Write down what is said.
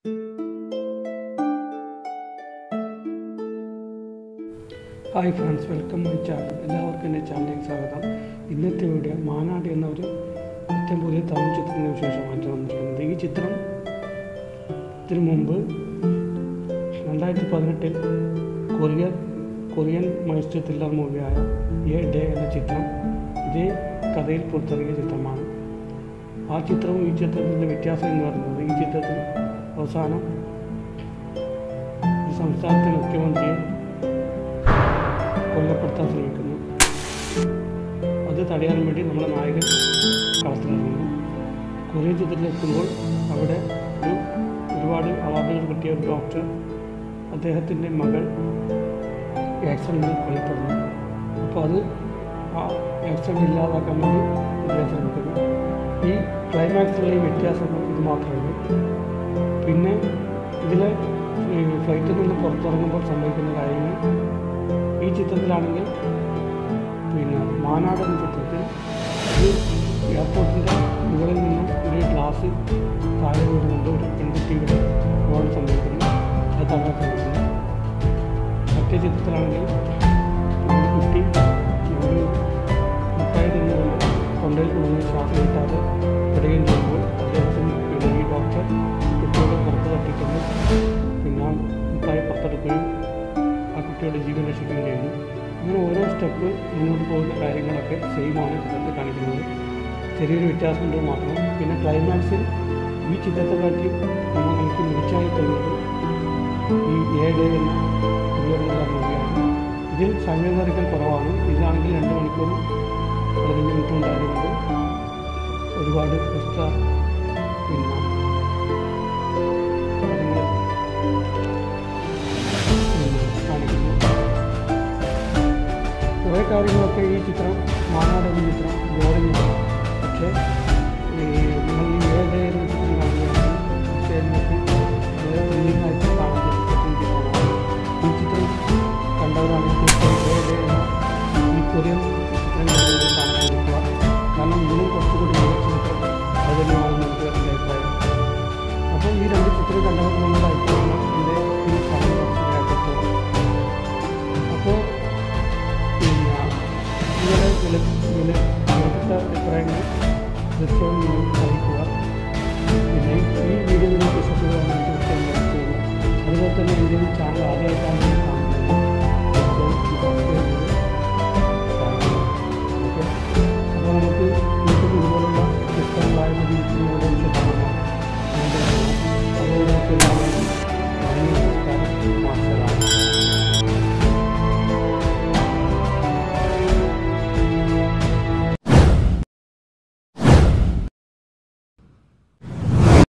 hi friends welcome my channel എല്ലാവർക്കും എൻ്റെ ചാനലിലേക്ക് സ്വാഗതം ഇന്നത്തെ വീഡിയോ മാനാട് എന്ന ഒരു ഏറ്റവും പുതിയ തമിഴ് ചിത്രത്തിൻ്റെ വിശേഷമായിട്ട് വന്നിരിക്കുന്നത് ഈ ചിത്രം ഇതിനു മുമ്പ് രണ്ടായിരത്തി പതിനെട്ടിൽ കൊറിയൻ കൊറിയൻ മൈസ്റ്റർ ത്രില്ലർ മൂവിയായ എ ഡേ എന്ന ചിത്രം ഇതേ കഥയിൽ പുറത്തിറങ്ങിയ ചിത്രമാണ് ആ ചിത്രവും ഈ ചിത്രത്തിൻ്റെ വ്യത്യാസം എന്ന് പറയുന്നത് ഈ ചിത്രത്തിൽ അവസാനം ഈ സംസ്ഥാനത്തെ മുഖ്യമന്ത്രിയെ കൊല്ലപ്പെടുത്താൻ ശ്രമിക്കുന്നു അത് തടയാൻ വേണ്ടി നമ്മുടെ നായകൻ കളത്തിലിറങ്ങുന്നു കൊറിയൻ ചിത്രത്തിലെത്തുമ്പോൾ അവിടെ ഒരു ഒരുപാട് അവാർഡുകൾ കിട്ടിയ ഒരു ഡോക്ടർ അദ്ദേഹത്തിൻ്റെ മകൾ ആക്സിഡൻറ്റിൽ കൊല്ലപ്പെടുന്നു അപ്പോൾ അത് ആ ആക്സിഡൻറ്റ് ഇല്ലാതാക്കാൻ വേണ്ടി അദ്ദേഹം ശ്രമിക്കുന്നു ഈ ക്ലൈമാക്സിലുള്ള ഈ വ്യത്യാസം ഇത് മാത്രമേ ഉള്ളൂ പിന്നെ ഇതിലെ ഈ ഫ്ലൈറ്റിൽ നിന്ന് പുറത്തിറങ്ങുമ്പോൾ സംഭവിക്കുന്ന കാര്യങ്ങൾ ഈ ചിത്രത്തിലാണെങ്കിൽ പിന്നെ മാനാട് എന്ന ചിത്രത്തിൽ ഒരു എയർപോർട്ടിൻ്റെ മുകളിൽ നിന്നും ഒരു ഗ്ലാസ് താഴെ വീടുന്നുണ്ട് ഒരു പെൺകുട്ടിയുടെ അപകടം സംഭവിക്കുന്നു അത് തടയാൻ ശ്രമിക്കുന്നു മറ്റേ ചിത്രത്തിലാണെങ്കിൽ ഒരു കുട്ടി ഒരു മുട്ടായി നിന്നുകൊണ്ട് തൊണ്ടയിൽ കുടുങ്ങി ശ്വാസം കിട്ടാതെ പെടുകയും ചെയ്യുമ്പോൾ അദ്ദേഹത്തിന് പിന്നെ ഈ ഡോക്ടർ കുട്ടിയുടെ പുറത്ത് തട്ടിക്കൊണ്ട് പിന്നെ ആ മുട്ടായി പുറത്തെടുക്കുകയും ആ കുട്ടിയുടെ ജീവൻ രക്ഷിക്കുകയും ചെയ്യുന്നു അങ്ങനെ ഓരോ സ്റ്റെപ്പ് മുന്നോട്ട് പോകുന്ന കാര്യങ്ങളൊക്കെ സെയിമാണ് ചിത്രത്തിൽ കാണിക്കുന്നത് ചെറിയൊരു വ്യത്യാസമുണ്ട് മാത്രം പിന്നെ ക്ലൈമാക്സിൽ ഈ ചിത്രത്തെ പറ്റി നമ്മൾ എനിക്ക് മികച്ചായി തോന്നിയത് ഈ എ ഡേ എന്ന ഉയർന്നുള്ള മൂവിയാണ് ഇതിൽ സമയം നിരക്കൽ കുറവാണ് ഇതാണെങ്കിൽ രണ്ട് മണിക്കൂറും പതിനഞ്ച് മിനിറ്റ് ഉണ്ടായതുകൊണ്ട് ഒരുപാട് എക്സ്ട്രാ പിന്നെ കാര്യങ്ങൾ കാണിക്കുന്നു കുറേ കാര്യങ്ങളൊക്കെ ഈ ചിത്രം മാനാട് എന്ന ചിത്രം ബോറിംഗ് പക്ഷേ ഈ നിങ്ങൾ ഈ ഏഴ് എന്ന ചിത്രം കാണുകയാണെങ്കിൽ തീർച്ചയായും നിങ്ങൾക്ക് ആയിട്ട് കാണാൻ പറ്റുന്ന ചിത്രമാണ് ഈ ചിത്രം കണ്ടവരാണെങ്കിൽ തീർച്ചയായും ഏഴ് എന്ന ഈ കൊറിയൻ ചിത്രം കണ്ടവരെ കാണാൻ ശ്രമിക്കുക കാരണം ഇതിനും കുറച്ചുകൂടി മികച്ച ചിത്രം അത് തന്നെയാണ് നമുക്ക് എൻ്റെ അഭിപ്രായം അപ്പോൾ ഈ രണ്ട് ചിത്രം കണ്ടവർ നിങ്ങളുടെ അഭിപ്രായങ്ങൾ എൻ്റെ ഈ ചാനൽ രേഖപ്പെടുത്തുക അപ്പോൾ പിന്നെ നിങ്ങളുടെ വില വില വിലപ്പെട്ട അഭിപ്രായങ്ങൾ തീർച്ചയായും നിങ്ങൾ അറിയിക്കുക പിന്നെ ഈ വീഡിയോ നിങ്ങൾക്ക് ഇഷ്ടപ്പെടുകയാണെങ്കിൽ തീർച്ചയായും ലൈക്ക് ചെയ്യുക അതുപോലെ തന്നെ എൻ്റെ ഈ ചാനൽ ആദ്യമായിട്ടാണ്